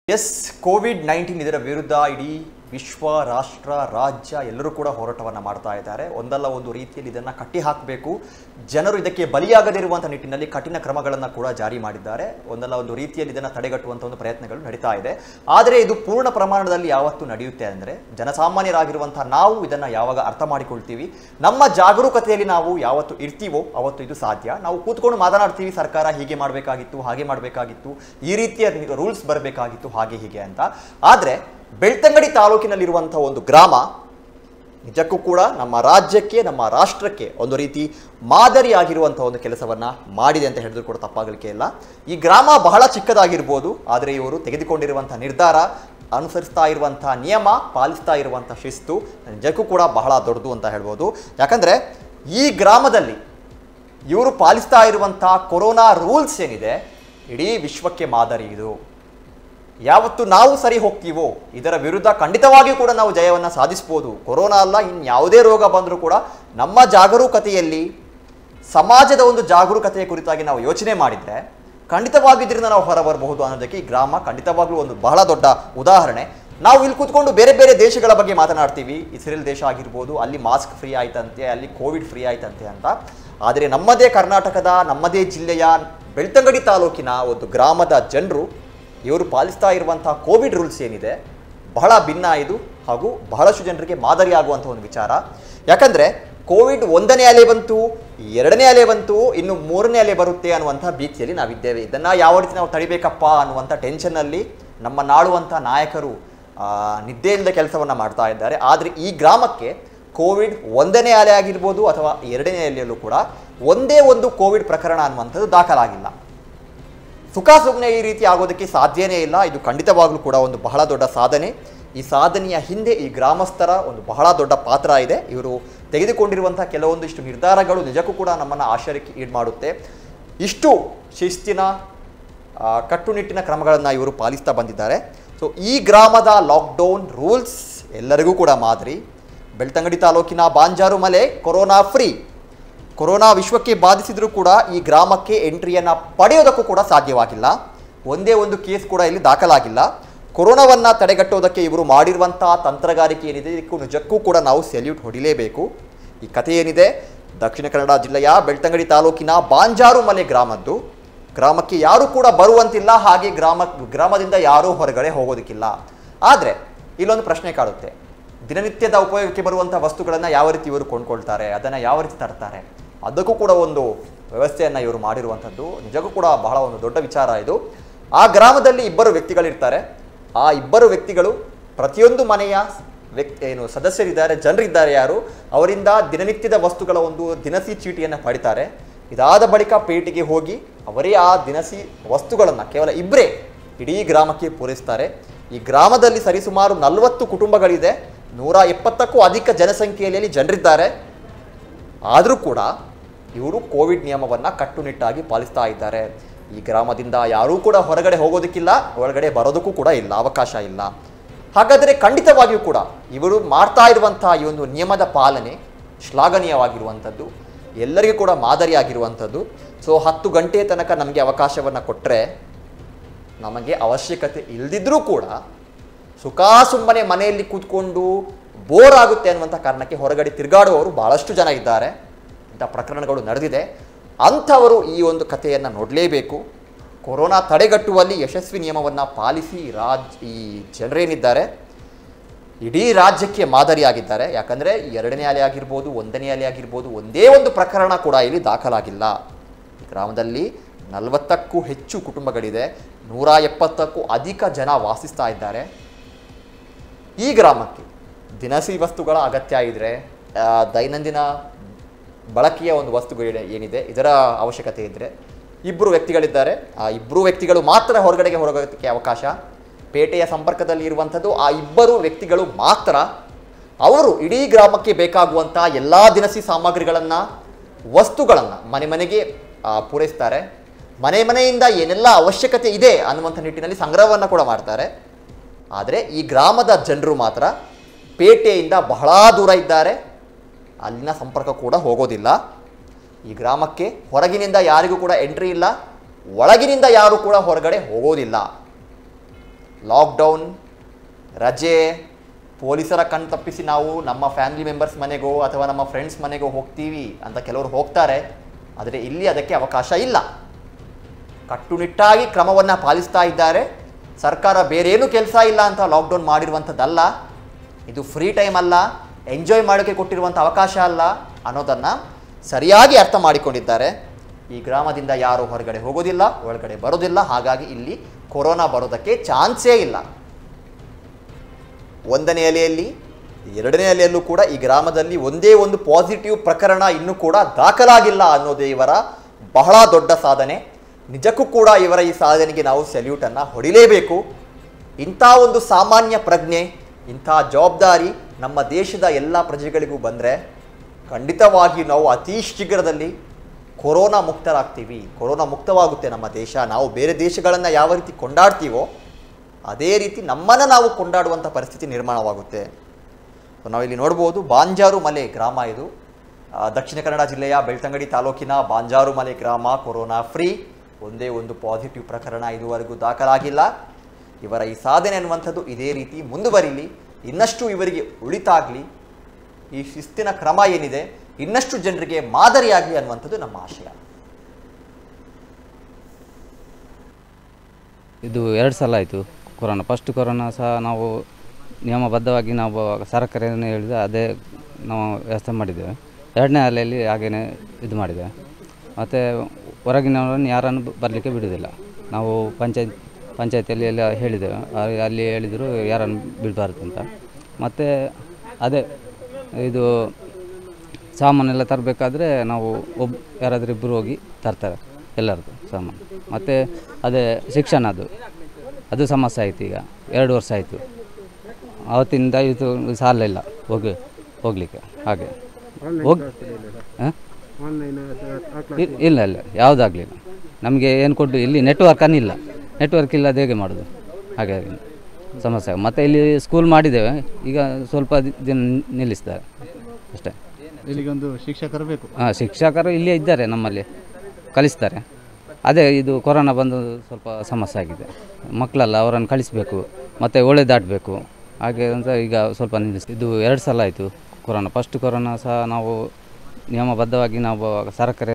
S Covid nineteen ಇದರ ವಿರುದ್ಧ ಇಡೀ ವಿಶ್ವ ರಾಷ್ಟ್ರ ರಾಜ್ಯ ಎಲ್ಲರೂ ಕೂಡ ಹೋರಾಟವನ್ನು ಮಾಡ್ತಾ ಇದ್ದಾರೆ ಒಂದಲ್ಲ ಒಂದು ರೀತಿಯಲ್ಲಿ ಇದನ್ನು ಕಟ್ಟಿ ಹಾಕಬೇಕು ಜನರು ಇದಕ್ಕೆ ಬಲಿಯಾಗದಿರುವಂಥ ನಿಟ್ಟಿನಲ್ಲಿ ಕಠಿಣ ಕ್ರಮಗಳನ್ನು ಕೂಡ ಜಾರಿ ಮಾಡಿದ್ದಾರೆ ಒಂದಲ್ಲ ಒಂದು ರೀತಿಯಲ್ಲಿ ಇದನ್ನು ತಡೆಗಟ್ಟುವಂಥ ಒಂದು ಪ್ರಯತ್ನಗಳು ನಡೀತಾ ಇದೆ ಆದರೆ ಇದು ಪೂರ್ಣ ಪ್ರಮಾಣದಲ್ಲಿ ಯಾವತ್ತು ನಡೆಯುತ್ತೆ ಅಂದರೆ ಜನಸಾಮಾನ್ಯರಾಗಿರುವಂಥ ನಾವು ಇದನ್ನು ಯಾವಾಗ ಅರ್ಥ ಮಾಡಿಕೊಳ್ತೀವಿ ನಮ್ಮ ಜಾಗರೂಕತೆಯಲ್ಲಿ ನಾವು ಯಾವತ್ತು ಇರ್ತೀವೋ ಅವತ್ತು ಇದು ಸಾಧ್ಯ ನಾವು ಕೂತ್ಕೊಂಡು ಮಾತನಾಡ್ತೀವಿ ಸರ್ಕಾರ ಹೀಗೆ ಮಾಡಬೇಕಾಗಿತ್ತು ಹಾಗೆ ಮಾಡಬೇಕಾಗಿತ್ತು ಈ ರೀತಿಯ ರೂಲ್ಸ್ ಬರಬೇಕಾಗಿತ್ತು ಹಾಗೆ ಹೀಗೆ ಅಂತ ಆದರೆ ಬೆಳ್ತಂಗಡಿ ತಾಲೂಕಿನಲ್ಲಿರುವಂಥ ಒಂದು ಗ್ರಾಮ ನಿಜಕ್ಕೂ ಕೂಡ ನಮ್ಮ ರಾಜ್ಯಕ್ಕೆ ನಮ್ಮ ರಾಷ್ಟ್ರಕ್ಕೆ ಒಂದು ರೀತಿ ಮಾದರಿಯಾಗಿರುವಂಥ ಒಂದು ಕೆಲಸವನ್ನು ಮಾಡಿದೆ ಅಂತ ಹೇಳಿದ್ರು ಕೂಡ ತಪ್ಪಾಗಲಿಕ್ಕೆ ಇಲ್ಲ ಈ ಗ್ರಾಮ ಬಹಳ ಚಿಕ್ಕದಾಗಿರ್ಬೋದು ಆದರೆ ಇವರು ತೆಗೆದುಕೊಂಡಿರುವಂಥ ನಿರ್ಧಾರ ಅನುಸರಿಸ್ತಾ ಇರುವಂಥ ನಿಯಮ ಪಾಲಿಸ್ತಾ ಇರುವಂಥ ಶಿಸ್ತು ನಿಜಕ್ಕೂ ಕೂಡ ಬಹಳ ದೊಡ್ಡದು ಅಂತ ಹೇಳ್ಬೋದು ಯಾಕಂದರೆ ಈ ಗ್ರಾಮದಲ್ಲಿ ಇವರು ಪಾಲಿಸ್ತಾ ಇರುವಂಥ ಕೊರೋನಾ ರೂಲ್ಸ್ ಏನಿದೆ ಇಡೀ ವಿಶ್ವಕ್ಕೆ ಮಾದರಿ ಇದು ಯಾವತ್ತು ನಾವು ಸರಿ ಹೋಗ್ತೀವೋ ಇದರ ವಿರುದ್ಧ ಖಂಡಿತವಾಗಿಯೂ ಕೂಡ ನಾವು ಜಯವನ್ನು ಸಾಧಿಸ್ಬೋದು ಕೊರೋನಾ ಅಲ್ಲ ಇನ್ಯಾವುದೇ ರೋಗ ಬಂದರೂ ಕೂಡ ನಮ್ಮ ಜಾಗರೂಕತೆಯಲ್ಲಿ ಸಮಾಜದ ಒಂದು ಜಾಗರೂಕತೆಯ ಕುರಿತಾಗಿ ನಾವು ಯೋಚನೆ ಮಾಡಿದರೆ ಖಂಡಿತವಾಗಿ ಇದರಿಂದ ನಾವು ಹೊರಬರಬಹುದು ಅನ್ನೋದಕ್ಕೆ ಈ ಗ್ರಾಮ ಖಂಡಿತವಾಗ್ಲೂ ಒಂದು ಬಹಳ ದೊಡ್ಡ ಉದಾಹರಣೆ ನಾವು ಇಲ್ಲಿ ಕೂತ್ಕೊಂಡು ಬೇರೆ ಬೇರೆ ದೇಶಗಳ ಬಗ್ಗೆ ಮಾತನಾಡ್ತೀವಿ ಇಸ್ರೇಲ್ ದೇಶ ಆಗಿರ್ಬೋದು ಅಲ್ಲಿ ಮಾಸ್ಕ್ ಫ್ರೀ ಆಯ್ತಂತೆ ಅಲ್ಲಿ ಕೋವಿಡ್ ಫ್ರೀ ಆಯ್ತಂತೆ ಅಂತ ಆದರೆ ನಮ್ಮದೇ ಕರ್ನಾಟಕದ ನಮ್ಮದೇ ಜಿಲ್ಲೆಯ ಬೆಳ್ತಂಗಡಿ ತಾಲೂಕಿನ ಒಂದು ಗ್ರಾಮದ ಜನರು ಇವರು ಪಾಲಿಸ್ತಾ ಇರುವಂಥ ಕೋವಿಡ್ ರೂಲ್ಸ್ ಏನಿದೆ ಬಹಳ ಭಿನ್ನ ಇದು ಹಾಗೂ ಬಹಳಷ್ಟು ಜನರಿಗೆ ಮಾದರಿಯಾಗುವಂಥ ಒಂದು ವಿಚಾರ ಯಾಕಂದರೆ ಕೋವಿಡ್ ಒಂದನೇ ಅಲೆ ಬಂತು ಎರಡನೇ ಅಲೆ ಬಂತು ಇನ್ನು ಮೂರನೇ ಅಲೆ ಬರುತ್ತೆ ಅನ್ನುವಂಥ ಭೀತಿಯಲ್ಲಿ ನಾವಿದ್ದೇವೆ ಇದನ್ನು ಯಾವ ರೀತಿ ನಾವು ತಡಿಬೇಕಪ್ಪ ಅನ್ನುವಂಥ ಟೆನ್ಷನ್ನಲ್ಲಿ ನಮ್ಮ ನಾಳುವಂಥ ನಾಯಕರು ಆ, ನಿದ್ದೆ ಇಲ್ಲದ ಕೆಲಸವನ್ನು ಮಾಡ್ತಾ ಇದ್ದಾರೆ ಆದರೆ ಈ ಗ್ರಾಮಕ್ಕೆ ಕೋವಿಡ್ ಒಂದನೇ ಅಲೆ ಆಗಿರ್ಬೋದು ಅಥವಾ ಎರಡನೇ ಅಲೆಯಲ್ಲೂ ಕೂಡ ಒಂದೇ ಒಂದು ಕೋವಿಡ್ ಪ್ರಕರಣ ಅನ್ನುವಂಥದ್ದು ದಾಖಲಾಗಿಲ್ಲ ಸುಖ ಸುಮ್ಮನೆ ಈ ರೀತಿ ಆಗೋದಕ್ಕೆ ಸಾಧ್ಯನೇ ಇಲ್ಲ ಇದು ಖಂಡಿತವಾಗ್ಲೂ ಕೂಡ ಒಂದು ಬಹಳ ದೊಡ್ಡ ಸಾಧನೆ ಈ ಸಾಧನೆಯ ಹಿಂದೆ ಈ ಗ್ರಾಮಸ್ಥರ ಒಂದು ಬಹಳ ದೊಡ್ಡ ಪಾತ್ರ ಇದೆ ಇವರು ತೆಗೆದುಕೊಂಡಿರುವಂಥ ಕೆಲವೊಂದಿಷ್ಟು ನಿರ್ಧಾರಗಳು ನಿಜಕ್ಕೂ ಕೂಡ ನಮ್ಮನ್ನು ಆಶ್ಚರ್ಯಕ್ಕೆ ಈಡು ಮಾಡುತ್ತೆ ಇಷ್ಟು ಶಿಸ್ತಿನ ಆ, ಕಟ್ಟುನಿಟ್ಟಿನ ಕ್ರಮಗಳನ್ನು ಇವರು ಪಾಲಿಸ್ತಾ ಬಂದಿದ್ದಾರೆ ಸೊ ಈ ಗ್ರಾಮದ ಲಾಕ್ಡೌನ್ ರೂಲ್ಸ್ ಎಲ್ಲರಿಗೂ ಕೂಡ ಮಾದರಿ ಬೆಳ್ತಂಗಡಿ ತಾಲೂಕಿನ Banjaru Male corona free corona ವಿಶ್ವಕ್ಕೆ ಬಾಧಿಸಿದರೂ ಕೂಡ ಈ ಗ್ರಾಮಕ್ಕೆ ಎಂಟ್ರಿಯನ್ನು ಪಡೆಯೋದಕ್ಕೂ ಕೂಡ ಸಾಧ್ಯವಾಗಿಲ್ಲ ಒಂದೇ ಒಂದು ಕೇಸ್ ಕೂಡ ಇಲ್ಲಿ ದಾಖಲಾಗಿಲ್ಲ ಕೊರೋನಾವನ್ನು ತಡೆಗಟ್ಟೋದಕ್ಕೆ ಇವರು ಮಾಡಿರುವಂಥ ತಂತ್ರಗಾರಿಕೆ ಏನಿದೆ ಇದಕ್ಕೂ ನಿಜಕ್ಕೂ ಕೂಡ ನಾವು ಸೆಲ್ಯೂಟ್ ಹೊಡಿಲೇಬೇಕು ಈ ಕಥೆ ಏನಿದೆ ದಕ್ಷಿಣ ಕನ್ನಡ ಜಿಲ್ಲೆಯ ಬೆಳ್ತಂಗಡಿ ತಾಲೂಕಿನ ಬಾಂಜಾರು ಮಲೆ ಗ್ರಾಮದ್ದು ಗ್ರಾಮಕ್ಕೆ ಯಾರೂ ಕೂಡ ಬರುವಂತಿಲ್ಲ ಹಾಗೆ ಗ್ರಾಮ ಗ್ರಾಮದಿಂದ ಯಾರೂ ಹೊರಗಡೆ ಹೋಗೋದಕ್ಕಿಲ್ಲ ಆದರೆ ಇಲ್ಲೊಂದು ಪ್ರಶ್ನೆ ಕಾಡುತ್ತೆ ದಿನನಿತ್ಯದ ಉಪಯೋಗಕ್ಕೆ ಬರುವಂಥ ವಸ್ತುಗಳನ್ನು ಯಾವ ರೀತಿ ಇವರು ಕೊಂಡ್ಕೊಳ್ತಾರೆ ಅದನ್ನು ಯಾವ ರೀತಿ ತರ್ತಾರೆ ಅದಕ್ಕೂ ಕೂಡ ಒಂದು ವ್ಯವಸ್ಥೆಯನ್ನು ಇವರು ಮಾಡಿರುವಂಥದ್ದು ನಿಜಕ್ಕೂ ಕೂಡ ಬಹಳ ಒಂದು ದೊಡ್ಡ ವಿಚಾರ ಇದು ಆ ಗ್ರಾಮದಲ್ಲಿ ಇಬ್ಬರು ವ್ಯಕ್ತಿಗಳಿರ್ತಾರೆ ಆ ಇಬ್ಬರು ವ್ಯಕ್ತಿಗಳು ಪ್ರತಿಯೊಂದು ಮನೆಯ ವ್ಯಕ್ತಿ ಏನು ಸದಸ್ಯರಿದ್ದಾರೆ ಜನರಿದ್ದಾರೆ ಯಾರು ಅವರಿಂದ ದಿನನಿತ್ಯದ ವಸ್ತುಗಳ ಒಂದು ದಿನಸಿ ಚೀಟಿಯನ್ನು ಪಡಿತಾರೆ ಇದಾದ ಬಳಿಕ ಪೇಟೆಗೆ ಹೋಗಿ ಅವರೇ ಆ ದಿನಸಿ ವಸ್ತುಗಳನ್ನು ಕೇವಲ ಇಬ್ಬರೇ ಇಡೀ ಗ್ರಾಮಕ್ಕೆ ಪೂರೈಸ್ತಾರೆ ಈ ಗ್ರಾಮದಲ್ಲಿ ಸರಿಸುಮಾರು ನಲವತ್ತು ಕುಟುಂಬಗಳಿದೆ ನೂರ ಎಪ್ಪತ್ತಕ್ಕೂ ಅಧಿಕ ಜನಸಂಖ್ಯೆಯಲ್ಲಿ ಜನರಿದ್ದಾರೆ ಆದರೂ ಕೂಡ ಇವರು ಕೋವಿಡ್ ನಿಯಮವನ್ನು ಕಟ್ಟುನಿಟ್ಟಾಗಿ ಪಾಲಿಸ್ತಾ ಇದ್ದಾರೆ ಈ ಗ್ರಾಮದಿಂದ ಯಾರೂ ಕೂಡ ಹೊರಗಡೆ ಹೋಗೋದಕ್ಕಿಲ್ಲ ಒಳಗಡೆ ಬರೋದಕ್ಕೂ ಕೂಡ ಇಲ್ಲ ಅವಕಾಶ ಇಲ್ಲ ಹಾಗಾದರೆ ಖಂಡಿತವಾಗಿಯೂ ಕೂಡ ಇವರು ಮಾಡ್ತಾ ಇರುವಂಥ ಈ ಒಂದು ನಿಯಮದ ಪಾಲನೆ ಶ್ಲಾಘನೀಯವಾಗಿರುವಂಥದ್ದು ಎಲ್ಲರಿಗೂ ಕೂಡ ಮಾದರಿಯಾಗಿರುವಂಥದ್ದು ಸೊ ಹತ್ತು ಗಂಟೆ ತನಕ ನಮಗೆ ಅವಕಾಶವನ್ನು ಕೊಟ್ಟರೆ ನಮಗೆ ಅವಶ್ಯಕತೆ ಇಲ್ಲದಿದ್ದರೂ ಕೂಡ ಸುಖ ಸುಮ್ಮನೆ ಮನೆಯಲ್ಲಿ ಕೂತ್ಕೊಂಡು ಬೋರ್ ಆಗುತ್ತೆ ಅನ್ನುವಂಥ ಕಾರಣಕ್ಕೆ ಹೊರಗಡೆ ತಿರುಗಾಡುವವರು ಬಹಳಷ್ಟು ಜನ ಇದ್ದಾರೆ ಇಂಥ ಪ್ರಕರಣಗಳು ನಡೆದಿದೆ ಅಂಥವರು ಈ ಒಂದು ಕಥೆಯನ್ನು ನೋಡಲೇಬೇಕು ಕೊರೋನಾ ತಡೆಗಟ್ಟುವಲ್ಲಿ ಯಶಸ್ವಿ ನಿಯಮವನ್ನು ಪಾಲಿಸಿ ರಾಜ್ ಈ ಜನರೇನಿದ್ದಾರೆ ಇಡೀ ರಾಜ್ಯಕ್ಕೆ ಮಾದರಿಯಾಗಿದ್ದಾರೆ ಯಾಕಂದರೆ ಎರಡನೇ ಅಲೆ ಆಗಿರ್ಬೋದು ಒಂದನೇ ಅಲೆ ಆಗಿರ್ಬೋದು ಒಂದೇ ಒಂದು ಪ್ರಕರಣ ಕೂಡ ಇಲ್ಲಿ ದಾಖಲಾಗಿಲ್ಲ ಈ ಗ್ರಾಮದಲ್ಲಿ ನಲವತ್ತಕ್ಕೂ ಹೆಚ್ಚು ಕುಟುಂಬಗಳಿದೆ ನೂರ ಎಪ್ಪತ್ತಕ್ಕೂ ಅಧಿಕ ಜನ ವಾಸಿಸ್ತಾ ಇದ್ದಾರೆ ಈ ಗ್ರಾಮಕ್ಕೆ ದಿನಸಿ ವಸ್ತುಗಳ ಅಗತ್ಯ ಇದ್ದರೆ ಆ, ದೈನಂದಿನ ಬಳಕೆಯ ಒಂದು ವಸ್ತುಗಳು ಏನಿದೆ ಇದರ ಅವಶ್ಯಕತೆ ಇದ್ದರೆ ಇಬ್ಬರು ವ್ಯಕ್ತಿಗಳಿದ್ದಾರೆ ಆ ಇಬ್ಬರು ವ್ಯಕ್ತಿಗಳು ಮಾತ್ರ ಹೊರಗಡೆಗೆ ಹೊರಗೋದಕ್ಕೆ ಅವಕಾಶ ಪೇಟೆಯ ಸಂಪರ್ಕದಲ್ಲಿ ಇರುವಂಥದ್ದು ಆ ಇಬ್ಬರು ವ್ಯಕ್ತಿಗಳು ಮಾತ್ರ ಅವರು ಇಡೀ ಗ್ರಾಮಕ್ಕೆ ಬೇಕಾಗುವಂಥ ಎಲ್ಲ ದಿನಸಿ ಸಾಮಗ್ರಿಗಳನ್ನು ವಸ್ತುಗಳನ್ನು ಮನೆ ಮನೆಗೆ ಆ, ಪೂರೈಸ್ತಾರೆ ಮನೆ ಮನೆಯಿಂದ ಏನೆಲ್ಲ ಅವಶ್ಯಕತೆ ಇದೆ ಅನ್ನುವಂಥ ನಿಟ್ಟಿನಲ್ಲಿ ಸಂಗ್ರಹವನ್ನು ಕೂಡ ಮಾಡ್ತಾರೆ ಆದರೆ ಈ ಗ್ರಾಮದ ಜನರು ಮಾತ್ರ ಪೇಟೆಯಿಂದ ಬಹಳ ದೂರ ಇದ್ದಾರೆ ಅಲ್ಲಿನ ಸಂಪರ್ಕ ಕೂಡ ಹೋಗೋದಿಲ್ಲ ಈ ಗ್ರಾಮಕ್ಕೆ ಹೊರಗಿನಿಂದ ಯಾರಿಗೂ ಕೂಡ ಎಂಟ್ರಿ ಇಲ್ಲ ಒಳಗಿನಿಂದ ಯಾರು ಕೂಡ ಹೊರಗಡೆ ಹೋಗೋದಿಲ್ಲ ಲಾಕ್ಡೌನ್ ರಜೆ ಪೊಲೀಸರ ಕಣ್ ತಪ್ಪಿಸಿ ನಾವು ನಮ್ಮ ಫ್ಯಾಮಿಲಿ ಮೆಂಬರ್ಸ್ ಮನೆಗೋ ಅಥವಾ ನಮ್ಮ ಫ್ರೆಂಡ್ಸ್ ಮನೆಗೋ ಹೋಗ್ತೀವಿ ಅಂತ ಕೆಲವರು ಹೋಗ್ತಾರೆ ಆದರೆ ಇಲ್ಲಿ ಅದಕ್ಕೆ ಅವಕಾಶ ಇಲ್ಲ ಕಟ್ಟುನಿಟ್ಟಾಗಿ ಕ್ರಮವನ್ನು ಪಾಲಿಸ್ತಾ ಇದ್ದಾರೆ ಸರ್ಕಾರ ಬೇರೇನು ಕೆಲಸ ಇಲ್ಲ ಅಂತ ಲಾಕ್ಡೌನ್ ಮಾಡಿರುವಂಥದ್ದಲ್ಲ ಇದು ಫ್ರೀ ಟೈಮ್ ಅಲ್ಲ ಎಂಜಾಯ್ ಮಾಡೋಕ್ಕೆ ಕೊಟ್ಟಿರುವಂಥ ಅವಕಾಶ ಅಲ್ಲ ಅನ್ನೋದನ್ನು ಸರಿಯಾಗಿ ಅರ್ಥ ಮಾಡಿಕೊಂಡಿದ್ದಾರೆ ಈ ಗ್ರಾಮದಿಂದ ಯಾರು ಹೊರಗಡೆ ಹೋಗೋದಿಲ್ಲ ಒಳಗಡೆ ಬರೋದಿಲ್ಲ ಹಾಗಾಗಿ ಇಲ್ಲಿ ಕೊರೋನಾ ಬರೋದಕ್ಕೆ ಚಾನ್ಸೇ ಇಲ್ಲ ಒಂದನೇ ಅಲೆಯಲ್ಲಿ ಎರಡನೇ ಅಲೆಯಲ್ಲೂ ಕೂಡ ಈ ಗ್ರಾಮದಲ್ಲಿ ಒಂದೇ ಒಂದು ಪಾಸಿಟಿವ್ ಪ್ರಕರಣ ಇನ್ನೂ ಕೂಡ ದಾಖಲಾಗಿಲ್ಲ ಅನ್ನೋದೇ ಇವರ ಬಹಳ ದೊಡ್ಡ ಸಾಧನೆ ನಿಜಕ್ಕೂ ಕೂಡ ಇವರ ಈ ಸಾಧನೆಗೆ ನಾವು ಸೆಲ್ಯೂಟನ್ನು ಹೊಡಿಲೇಬೇಕು ಇಂಥ ಒಂದು ಸಾಮಾನ್ಯ ಪ್ರಜ್ಞೆ ಇಂಥ ಜವಾಬ್ದಾರಿ ನಮ್ಮ ದೇಶದ ಎಲ್ಲ ಪ್ರಜೆಗಳಿಗೂ ಬಂದರೆ ಖಂಡಿತವಾಗಿ ನಾವು ಅತಿ ಶೀಘ್ರದಲ್ಲಿ ಕೊರೋನಾ ಮುಕ್ತರಾಗ್ತೀವಿ ಕೊರೋನಾ ಮುಕ್ತವಾಗುತ್ತೆ ನಮ್ಮ ದೇಶ ನಾವು ಬೇರೆ ದೇಶಗಳನ್ನು ಯಾವ ರೀತಿ ಕೊಂಡಾಡ್ತೀವೋ ಅದೇ ರೀತಿ ನಮ್ಮನ್ನು ನಾವು ಕೊಂಡಾಡುವಂಥ ಪರಿಸ್ಥಿತಿ ನಿರ್ಮಾಣವಾಗುತ್ತೆ ಸೊ ನಾವಿಲ್ಲಿ ನೋಡ್ಬೋದು ಬಾಂಜಾರು ಮಲೆ ಗ್ರಾಮ ಇದು ಆ, ದಕ್ಷಿಣ ಕನ್ನಡ ಜಿಲ್ಲೆಯ ಬೆಳ್ತಂಗಡಿ ತಾಲೂಕಿನ ಬಾಂಜಾರು ಮಲೆ ಗ್ರಾಮ ಕೊರೋನಾ ಫ್ರೀ ಒಂದೇ ಒಂದು ಪಾಸಿಟಿವ್ ಪ್ರಕರಣ ಇದುವರೆಗೂ ದಾಖಲಾಗಿಲ್ಲ ಇವರ ಈ ಸಾಧನೆ ಅನ್ನುವಂಥದ್ದು ಇದೇ ರೀತಿ ಮುಂದುವರಿಲಿ ಇನ್ನಷ್ಟು ಇವರಿಗೆ ಉಳಿತಾಗಲಿ ಈ ಶಿಸ್ತಿನ ಕ್ರಮ ಏನಿದೆ ಇನ್ನಷ್ಟು ಜನರಿಗೆ ಮಾದರಿಯಾಗಲಿ ಅನ್ನುವಂಥದ್ದು ನಮ್ಮ ಆಶಯ ಇದು ಎರಡು ಸಲ ಆಯಿತು ಕೊರೋನಾ ಫಸ್ಟ್ ಕೊರೋನಾ ಸಹ ನಾವು ನಿಯಮಬದ್ಧವಾಗಿ ನಾವು ಸರ್ಕಾರ ಏನು ಹೇಳಿದೆ ಅದೇ ನಾವು ವ್ಯವಸ್ಥೆ ಮಾಡಿದ್ದೇವೆ ಎರಡನೇ ಅಲೆಯಲ್ಲಿ ಹಾಗೇ ಇದು ಮಾಡಿದ್ದೇವೆ ಮತ್ತು ಹೊರಗಿನವರನ್ನು ಯಾರನ್ನು ಬರಲಿಕ್ಕೆ ಬಿಡೋದಿಲ್ಲ ನಾವು ಪಂಚಾಯತ್ ಪಂಚಾಯತಿಯಲ್ಲಿ ಎಲ್ಲ ಹೇಳಿದ್ದೇವೆ ಆ- ಅಲ್ಲಿ ಹೇಳಿದರು ಯಾರನ್ನು ಬಿಡಬಾರ್ದು ಅಂತ ಮತ್ತು ಅದೇ ಇದು ಸಾಮಾನೆಲ್ಲ ತರಬೇಕಾದ್ರೆ ನಾವು ಒಬ್ಬ ಯಾರಾದರೂ ಇಬ್ಬರು ಹೋಗಿ ತರ್ತಾರೆ ಎಲ್ಲರದ್ದು ಸಾಮಾನು ಮತ್ತು ಅದೇ ಶಿಕ್ಷಣ ಅದು ಅದು ಸಮಸ್ಯೆ ಆಯಿತು ಈಗ ಎರಡು ವರ್ಷ ಆಯಿತು ಅವತ್ತಿಂದ ಇದು ಸಾಲ ಇಲ್ಲ ಹೋಗಿ ಹೋಗಲಿಕ್ಕೆ ಹಾಗೆ ಹೋಗಿ ಹಾಂ ಇ- ಇಲ್ಲ ಇಲ್ಲ ಯಾವುದಾಗಲಿಲ್ಲ ನಮಗೆ ಏನು ಕೊಟ್ಟು ಇಲ್ಲಿ ನೆಟ್ವರ್ಕ್ ಅನ್ನಿಲ್ಲ ನೆಟ್ವರ್ಕ್ ಇಲ್ಲದ ಹೇಗೆ ಮಾಡೋದು ಹಾಗೆ ಸಮಸ್ಯೆ ಮತ್ತು ಇಲ್ಲಿ ಸ್ಕೂಲ್ ಮಾಡಿದ್ದೇವೆ ಈಗ ಸ್ವಲ್ಪ ದಿ- ದಿನ ನಿಲ್ಲಿಸ್ತಾರೆ ಅಷ್ಟೇ ಇಲ್ಲಿಗೊಂದು ಶಿಕ್ಷಕರು ಬೇಕು ಹಾಂ ಶಿಕ್ಷಕರು ಇಲ್ಲೇ ಇದ್ದಾರೆ ನಮ್ಮಲ್ಲಿ ಕಲಿಸ್ತಾರೆ ಅದೇ ಇದು ಕೊರೋನಾ ಬಂದು ಸ್ವಲ್ಪ ಸಮಸ್ಯೆ ಆಗಿದೆ ಮಕ್ಕಳಲ್ಲ ಅವರನ್ನು ಕಳಿಸಬೇಕು ಮತ್ತು ಒಳ್ಳೆದಾಡಬೇಕು ಹಾಗೆ ಅಂತ ಈಗ ಸ್ವಲ್ಪ ನಿಲ್ಲಿಸ್ ಇದು ಎರಡು ಸಲ ಆಯಿತು ಕೊರೋನಾ ಫಸ್ಟ್ ಕೊರೋನಾ ಸಹ ನಾವು ನಿಯಮಬದ್ಧವಾಗಿ ನಾವು ಸರ್ಕಾರ